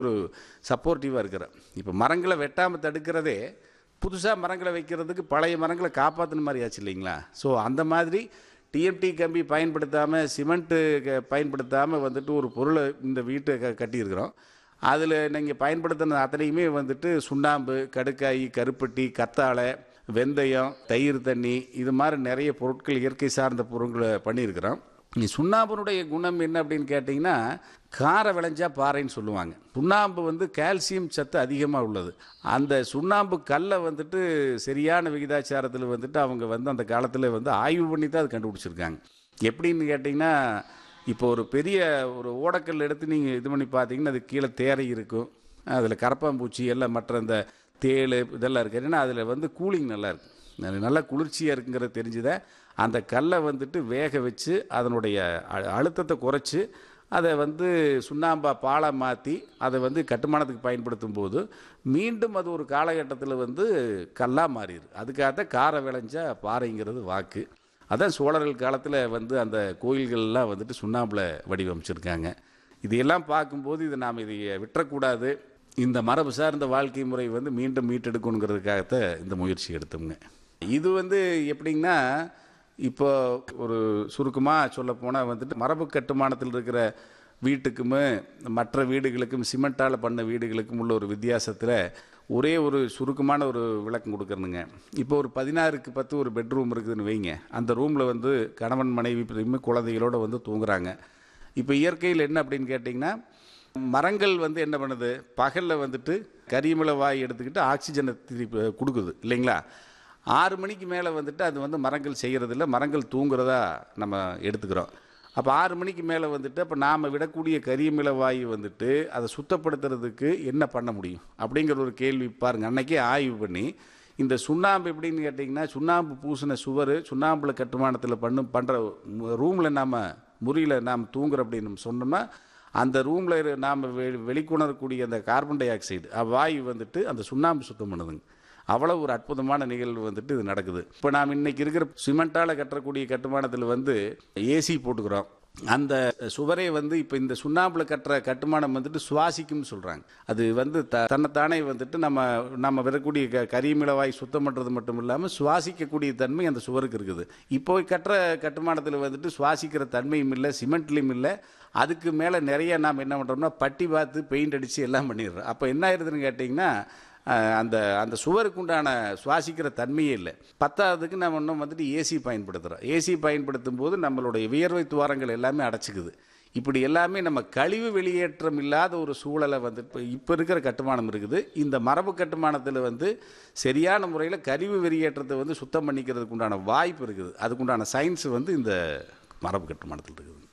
ஒரு சப்போர்ட்டிவாக இருக்கிறோம் இப்போ மரங்களை வெட்டாமல் தடுக்கிறதே புதுசாக மரங்களை வைக்கிறதுக்கு பழைய மரங்களை காப்பாற்றின மாதிரி ஆச்சு இல்லைங்களா ஸோ அந்த மாதிரி டிஎம்டி கம்பி பயன்படுத்தாமல் சிமெண்ட்டு பயன்படுத்தாமல் வந்துட்டு ஒரு பொருளை இந்த வீட்டை க கட்டியிருக்கிறோம் அதில் நீங்கள் பயன்படுத்தின அத்தனையுமே வந்துட்டு சுண்ணாம்பு கடுக்காய் கருப்பட்டி கத்தாழை வெந்தயம் தயிர் தண்ணி இது மாதிரி நிறைய பொருட்கள் இயற்கை சார்ந்த பொருட்களை பண்ணியிருக்கிறோம் நீ சுண்ணாம்பினுடைய குணம் என்ன அப்படின்னு கேட்டிங்கன்னா காரை விளைஞ்சா பாறைன்னு சொல்லுவாங்க சுண்ணாம்பு வந்து கால்சியம் சத்து அதிகமாக உள்ளது அந்த சுண்ணாம்பு கல்லை வந்துட்டு சரியான விகிதாச்சாரத்தில் வந்துட்டு அவங்க வந்து அந்த காலத்தில் வந்து ஆய்வு பண்ணி தான் அது கண்டுபிடிச்சிருக்காங்க எப்படின்னு கேட்டிங்கன்னா இப்போ ஒரு பெரிய ஒரு ஓடக்கல் எடுத்து நீங்கள் இது பண்ணி பார்த்தீங்கன்னா அது கீழே தேரை இருக்கும் அதில் கரப்பாம்பூச்சி எல்லாம் மற்ற இந்த தேள் இதெல்லாம் இருக்குது ஏன்னா அதில் வந்து கூலிங் நல்லா இருக்கும் அது நல்லா குளிர்ச்சியாக இருக்குங்கிறது தெரிஞ்சுத அந்த கல்லை வந்துட்டு வேக வச்சு அதனுடைய அ- அழுத்தத்தை குறைச்சி அதை வந்து சுண்ணாம்பா பாலாக மாற்றி அதை வந்து கட்டுமானத்துக்கு பயன்படுத்தும் போது மீண்டும் அது ஒரு காலகட்டத்தில் வந்து கல்லாக மாறிடுது அதுக்காகத்தான் காரை விளைஞ்சா பாறைங்கிறது வாக்கு அதான் சோழர்கள் காலத்தில் வந்து அந்த கோயில்கள்லாம் வந்துட்டு சுண்ணாம்பில் வடிவமைச்சிருக்காங்க இதையெல்லாம் பார்க்கும்போது இதை நாம் இதை விட்டுறக்கூடாது இந்த மரபு சார்ந்த வாழ்க்கை முறை வந்து மீண்டும் மீட்டெடுக்கணுங்கிறதுக்காகத்தான் இந்த முயற்சி எடுத்தோம்ங்க இது வந்து எப்படிங்கன்னா இப்போ ஒரு சுருக்கமாக சொல்ல போனால் வந்துட்டு மரபு கட்டுமானத்தில் இருக்கிற வீட்டுக்குமே மற்ற வீடுகளுக்கும் சிமெண்டால் பண்ண வீடுகளுக்கும் உள்ள ஒரு வித்தியாசத்தில் ஒரே ஒரு சுருக்கமான ஒரு விளக்கம் கொடுக்குறனுங்க இப்போ ஒரு பதினாறுக்கு பத்து ஒரு பெட்ரூம் இருக்குதுன்னு வைங்க அந்த ரூமில் வந்து கணவன் மனைவி பிரியுமே குழந்தைகளோட வந்து தூங்குறாங்க இப்போ இயற்கையில் என்ன அப்படின்னு கேட்டிங்கன்னா மரங்கள் வந்து என்ன பண்ணுது பகலில் வந்துட்டு கரிமலை வாய் எடுத்துக்கிட்டு ஆக்சிஜனை திருப்பி கொடுக்குது இல்லைங்களா ஆறு மணிக்கு மேலே வந்துட்டு அது வந்து மரங்கள் செய்கிறதில்ல மரங்கள் தூங்குறதா நம்ம எடுத்துக்கிறோம் அப்போ ஆறு மணிக்கு மேலே வந்துட்டு அப்போ நாம் விடக்கூடிய கரியமில வாயு வந்துட்டு அதை சுத்தப்படுத்துறதுக்கு என்ன பண்ண முடியும் அப்படிங்கிற ஒரு கேள்வி பாருங்கள் அன்னைக்கே ஆய்வு பண்ணி இந்த சுண்ணாம்பு எப்படின்னு கேட்டிங்கன்னா சுண்ணாம்பு பூசின சுவர் சுண்ணாம்புல கட்டுமானத்தில் பண்ணும் பண்ணுற ரூமில் நாம் முறியில் நாம் தூங்குறோம் அப்படின்னு சொன்னோம்னா அந்த ரூமில் நாம் வெ வெளிக்கொணரக்கூடிய அந்த கார்பன் டை ஆக்சைடு வாயு வந்துட்டு அந்த சுண்ணாம்பு சுத்தம் பண்ணுதுங்க அவ்வளோ ஒரு அற்புதமான நிகழ்வு வந்துட்டு இது நடக்குது இப்போ நாம் இன்னைக்கு இருக்கிற சிமெண்டால் கட்டக்கூடிய கட்டுமானத்தில் வந்து ஏசி போட்டுக்கிறோம் அந்த சுவரே வந்து இப்போ இந்த சுண்ணாம்பில் கட்டுற கட்டுமானம் வந்துட்டு சுவாசிக்கும்னு சொல்கிறாங்க அது வந்து த தன்னைத்தானே வந்துட்டு நம்ம நம்ம வரக்கூடிய க கரியமிளவாய் சுத்தம் பண்ணுறது மட்டும் இல்லாமல் சுவாசிக்கக்கூடிய தன்மை அந்த சுவருக்கு இருக்குது இப்போ கட்டுற கட்டுமானத்தில் வந்துட்டு சுவாசிக்கிற தன்மையும் இல்லை சிமெண்ட்லேயும் இல்லை அதுக்கு மேலே நிறைய நாம் என்ன பண்ணுறோம்னா பட்டி பார்த்து பெயிண்ட் அடித்து எல்லாம் பண்ணிடுறோம் அப்போ என்ன ஆயிருதுன்னு கேட்டிங்கன்னா அஹ், அந்த அந்த சுவருக்கு உண்டான சுவாசிக்கிற தன்மையே இல்லை பத்தாவதுக்கு நம்ம இன்னும் வந்துட்டு ஏசி பயன்படுத்துகிறோம் ஏசி பயன்படுத்தும் போது நம்மளுடைய வியர்வை துவாரங்கள் எல்லாமே அடைச்சிக்குது இப்படி எல்லாமே நம்ம கழிவு வெளியேற்றம் இல்லாத ஒரு சூழலை வந்து இப்போ இப்போ இருக்கிற கட்டுமானம் இருக்குது இந்த மரபு கட்டுமானத்தில் வந்து சரியான முறையில் கழிவு வெளியேற்றத்தை வந்து சுத்தம் பண்ணிக்கிறதுக்கு உண்டான வாய்ப்பு இருக்குது அதுக்குண்டான சயின்ஸ் வந்து இந்த மரபு கட்டுமானத்தில் இருக்குது